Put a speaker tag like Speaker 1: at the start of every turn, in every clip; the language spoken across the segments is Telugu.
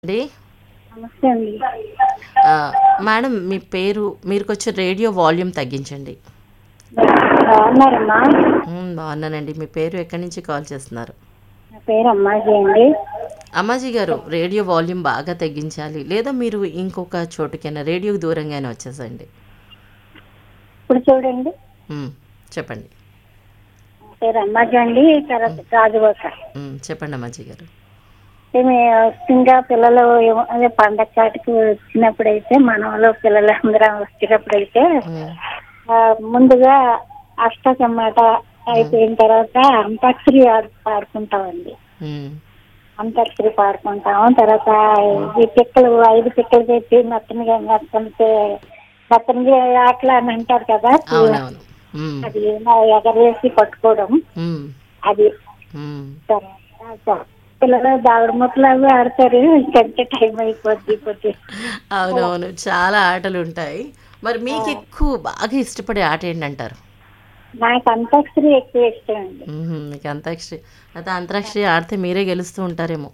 Speaker 1: అండి
Speaker 2: నమస్తే అండి
Speaker 1: ఆ, మేడం మీ పేరు మీరు కొంచెం రేడియో వాల్యూమ్ తగ్గించండి
Speaker 2: బాగున్నారమ్మా
Speaker 1: మ్, బాగున్నానండి మీ పేరు ఎక్కడి నుంచి కాల్ చేస్తున్నారు
Speaker 2: నా పేరు అమ్మాజీ అండి
Speaker 1: అమ్మాజీ గారు రేడియో వాల్యూమ్ బాగా తగ్గించాలి లేదా మీరు ఇంకొక చోటుకైనా రేడియోకి దూరంగానే వచ్చేసండి
Speaker 2: ఇప్పుడు చూడండి
Speaker 1: మ్, చెప్పండి
Speaker 2: నా పేరు అమ్మాజీ అండి తర్వాత రాజుబాక
Speaker 1: మ్, చెప్పండి అమ్మాజీ గారు
Speaker 2: ఇంకా పిల్లలు ఏమో- అదే పండగ చాటుకు వచ్చినప్పుడైతే మనలో పిల్లలు అందరం వచ్చినప్పుడైతే
Speaker 1: మ్,
Speaker 2: ఆ, ముందుగా అష్టకమాట అయిపోయిన తర్వాత అంతాక్షరి ఆడు- పాడుకుంటామండి
Speaker 1: మ్,
Speaker 2: అంతాక్షరి పాడుకుంటాము తర్వాత ఈ పిక్కలు ఐదు పిక్కలు పెట్టి మెత్తనిగా మెత్తంటే మెత్తనిగా ఆటలు అని అంటారు కదా
Speaker 1: అవునవును మ్,
Speaker 2: అది ఎగరేసి పట్టుకోవడం
Speaker 1: మ్,
Speaker 2: అది
Speaker 1: మ్.
Speaker 2: తర్వాత పిల్లలు దాగుడు ముక్కలు అవి ఆడతారు ఇంకంటే టైం అయిపోద్ది కొద్ది
Speaker 1: అవునవును చాలా ఆటలు ఉంటాయి మరి మీకు ఎక్కువ బాగా ఇష్టపడే ఆట ఏంటంటారు
Speaker 2: నాకు అంతాక్షరి ఎక్కువ ఇష్టం అండి
Speaker 1: మ్మ్. మీకు అంతాక్షరి అయితే అంతరాక్షరి ఆడితే మీరే గెలుస్తూ ఉంటారేమో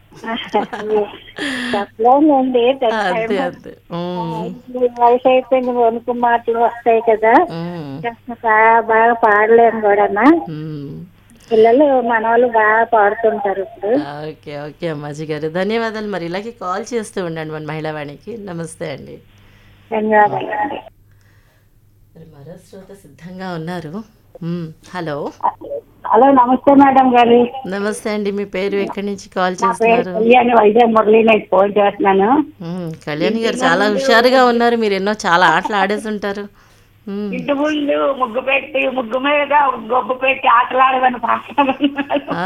Speaker 2: చెప్పలేనండి
Speaker 1: అంతే అంతే మ్మ్.
Speaker 2: వయసు అయిపోయింది వణుకు మాటలు వస్తాయి కదా
Speaker 1: మ్మ్.
Speaker 2: కాస్త బాగా బాగా పాడలేము కూడా
Speaker 1: మ్మ్.
Speaker 2: పిల్లలు మన వాళ్ళు బాగా పాడుతుంటారు ఇప్పుడు
Speaker 1: ఓకే ఓకే అమ్మాజీ గారు ధన్యవాదాలు మరి ఇలాగే కాల్ చేస్తూ ఉండండి మన మహిళా వాణికి నమస్తే అండి
Speaker 2: ధన్యవాదాలు అండి
Speaker 1: మరి మరో శ్రోత సిద్ధంగా ఉన్నారు మ్మ్. హలో
Speaker 2: హలో నమస్తే మేడం గారు
Speaker 1: నమస్తే అండి మీ పేరు ఎక్కడి నుంచి కాల్
Speaker 2: నా పేరు
Speaker 1: చేస్తున్నారు
Speaker 2: కళ్యాణి వైజాగ్ మురళి నేను ఫోన్ చేస్తున్నాను
Speaker 1: మ్మ్. కళ్యాణి గారు చాలా హుషారుగా ఉన్నారు మీరు ఎన్నో చాలా ఆటలు ఆడేసి ఉంటారు మ్మ్.
Speaker 2: ఇంటి ముందు ముగ్గు పెట్టి ముగ్గు మీద గొబ్బు పెట్టి ఆటలాడమని పాట
Speaker 1: ఆ.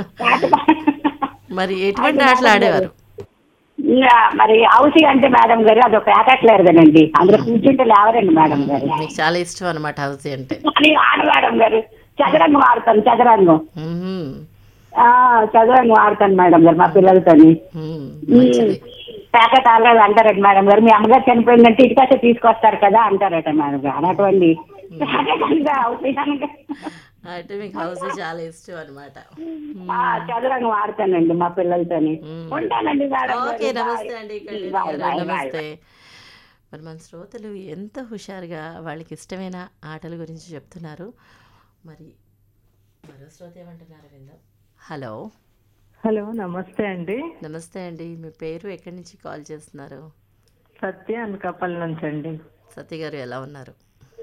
Speaker 1: మరి ఎటువంటి ఆటలు ఆడేవారు
Speaker 2: ఇంకా మరి హౌసి అంటే మేడం గారు అది ఒక ప్యాకెట్ లేదు కదండి అందులో కూర్చుంటే లేవరండి మేడం గారు
Speaker 1: మీకు చాలా ఇష్టం అనమాట హౌసీ అంటే
Speaker 2: అని ఆడ మేడం గారు చదరంగం ఆడతాను చదరంగం
Speaker 1: మ్మ్.
Speaker 2: ఆ, చదరంగం ఆడతాను మేడం గారు మా పిల్లలతోని
Speaker 1: మ్మ్. మంచిది
Speaker 2: ప్యాకెట్ ఆడలేదు అంటారట మేడం గారు మీ అమ్మగారు చనిపోయిందంటే ఇటుకొస్తే తీసుకొస్తారు కదా అంటారట మేడం గారు అన్నటువంటి ప్యాకెట్ అనగా హౌసీ అనగా
Speaker 1: అంటే మీకు హౌసీ చాలా ఇష్టం అనమాట
Speaker 2: ఆ, చదరంగం ఆడతానండి మా పిల్లలతోని
Speaker 1: మ్మ్.
Speaker 2: ఉంటానండి మేడం గారు.
Speaker 1: ఓకే నమస్తే అండి కళ్యాణి
Speaker 2: బాయ్,
Speaker 1: గారు,
Speaker 2: బాయ్, బాయ్.
Speaker 1: నమస్తే మరి మన శ్రోతలు ఎంత హుషారుగా వాళ్ళకి ఇష్టమైన ఆటల గురించి చెప్తున్నారు మరి మరో శ్రోత ఏమంటున్నారు విందాం హలో
Speaker 3: హలో నమస్తే అండి
Speaker 1: నమస్తే అండి మీ పేరు ఎక్కడి నుంచి కాల్ చేస్తున్నారు
Speaker 3: సత్య అనకాపల్లి నుంచి అండి
Speaker 1: సత్య గారు ఎలా ఉన్నారు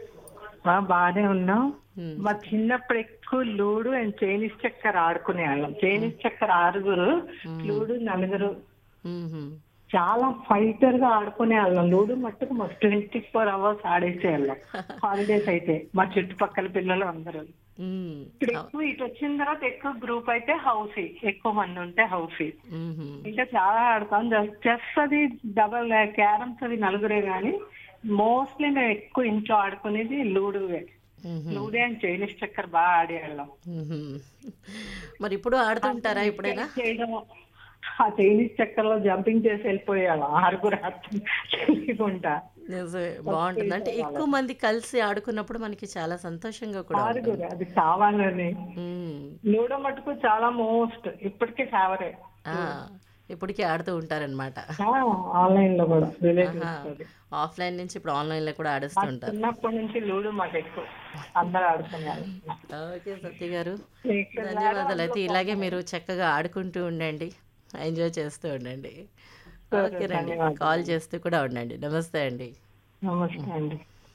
Speaker 3: ఆ, బాగానే ఉన్నాం
Speaker 1: మ్మ్.
Speaker 3: మా చిన్నప్పుడు ఎక్కువ లూడు అండ్ చైనీస్ చక్కర ఆడుకునే వాళ్ళం చైనీస్ చక్కర ఆరుగురు లూడు నలుగురు
Speaker 1: మ్మ్.
Speaker 3: చాలా ఫైటర్ గా ఆడుకునే వాళ్ళం లూడు మట్టుకు మాకు ట్వంటీ ఫోర్ అవర్స్ ఆడేసే వాళ్ళం హాలిడేస్ అయితే మా చుట్టుపక్కల పిల్లలు అందరూ
Speaker 1: మ్మ్.
Speaker 3: ఇప్పుడు ఎక్కువ ఇటు వచ్చిన తర్వాత ఎక్కువ గ్రూప్ అయితే హౌసీ ఎక్కువ మంది ఉంటే హౌసీ
Speaker 1: మ్మ్.
Speaker 3: ఇంకా చాలా ఆడతాం చెస్ అది డబల్ క్యారమ్స్ అది నలుగురే కానీ మోస్ట్లీ మేము ఎక్కువ ఇంట్లో ఆడుకునేది లూడోవే
Speaker 1: మ్మ్.
Speaker 3: లూడో అండ్ చైనీస్ చక్కర్ బాగా ఆడేవాళ్ళం
Speaker 1: మ్మ్. మరి ఇప్పుడు ఆడుతుంటారా ఎప్పుడైనా
Speaker 3: చేయడం ఆ చైనీస్ చక్కర్ లో జంపింగ్ చేసి వెళ్ళిపోయేవాళ్ళం ఆరుగురు ఆడుతు- తెలియకుండా
Speaker 1: నిజమే బాగుంటుంది అంటే ఎక్కువ మంది కలిసి ఆడుకున్నప్పుడు మనకి చాలా సంతోషంగా కూడా ఉంటుంది
Speaker 3: ఆరుగురు అది కావాలని
Speaker 1: మ్మ్.
Speaker 3: లూడో మటుకు చాలా మోస్ట్ ఇప్పటికీ ఫేవరెట్
Speaker 1: ఆ, ఇప్పటికీ ఆడుతూ ఉంటారనమాట
Speaker 3: ఆన్లైన్ లో కూడా రిలేటివ్స్
Speaker 1: ఆఫ్లైన్ నుంచి ఇప్పుడు ఆన్లైన్లో కూడా ఆడుస్తుంటారు
Speaker 3: చిన్నప్పటి నుంచి లూడో మాకు ఎక్కువ అందరూ ఆడుతున్నారు
Speaker 1: ఓకే సత్య గారు
Speaker 3: ఇక్కడ
Speaker 1: ధన్యవాదాలు అయితే ఇలాగే మీరు చక్కగా ఆడుకుంటూ ఉండండి ఎంజాయ్ చేస్తూ ఉండండి ఓకేనండి కాల్ చేస్తూ కూడా ఉండండి నమస్తే అండి
Speaker 3: నమస్తే అండి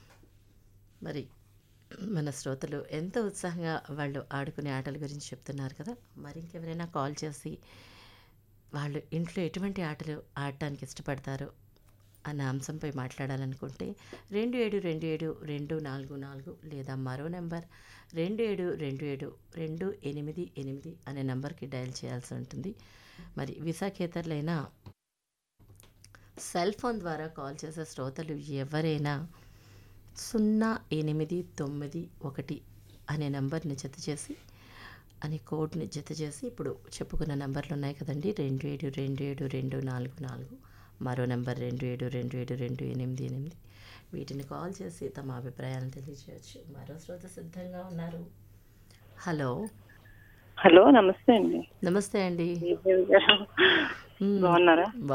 Speaker 1: మరి మన శ్రోతలు ఎంత ఉత్సాహంగా వాళ్ళు ఆడుకునే ఆటల గురించి చెప్తున్నారు కదా మరి ఇంకెవరైనా కాల్ చేసి వాళ్ళు ఇంట్లో ఎటువంటి ఆటలు ఆడటానికి ఇష్టపడతారు అన్న అంశంపై మాట్లాడాలనుకుంటే రెండు ఏడు రెండు ఏడు రెండు నాలుగు నాలుగు లేదా మరో నెంబర్ రెండు ఏడు రెండు ఏడు రెండు ఎనిమిది ఎనిమిది అనే నెంబర్కి డయల్ చేయాల్సి ఉంటుంది మరి విశాఖేతరులైనా సెల్ ఫోన్ ద్వారా కాల్ చేసే శ్రోతలు ఎవరైనా సున్నా ఎనిమిది తొమ్మిది ఒకటి అనే నెంబర్ని జత చేసి అనే కోడ్ని జత చేసి ఇప్పుడు చెప్పుకున్న నెంబర్లు ఉన్నాయి కదండి రెండు ఏడు రెండు ఏడు రెండు నాలుగు నాలుగు మరో నెంబర్ రెండు ఏడు రెండు ఏడు రెండు ఎనిమిది ఎనిమిది వీటిని కాల్ చేసి తమ అభిప్రాయాలను తెలియజేయచ్చు మరో శ్రోత సిద్ధంగా ఉన్నారు హలో
Speaker 4: హలో నమస్తే అండి
Speaker 1: నమస్తే అండి
Speaker 4: శ్రీదేవి గారు
Speaker 1: మ్మ్.
Speaker 4: బాగున్నారా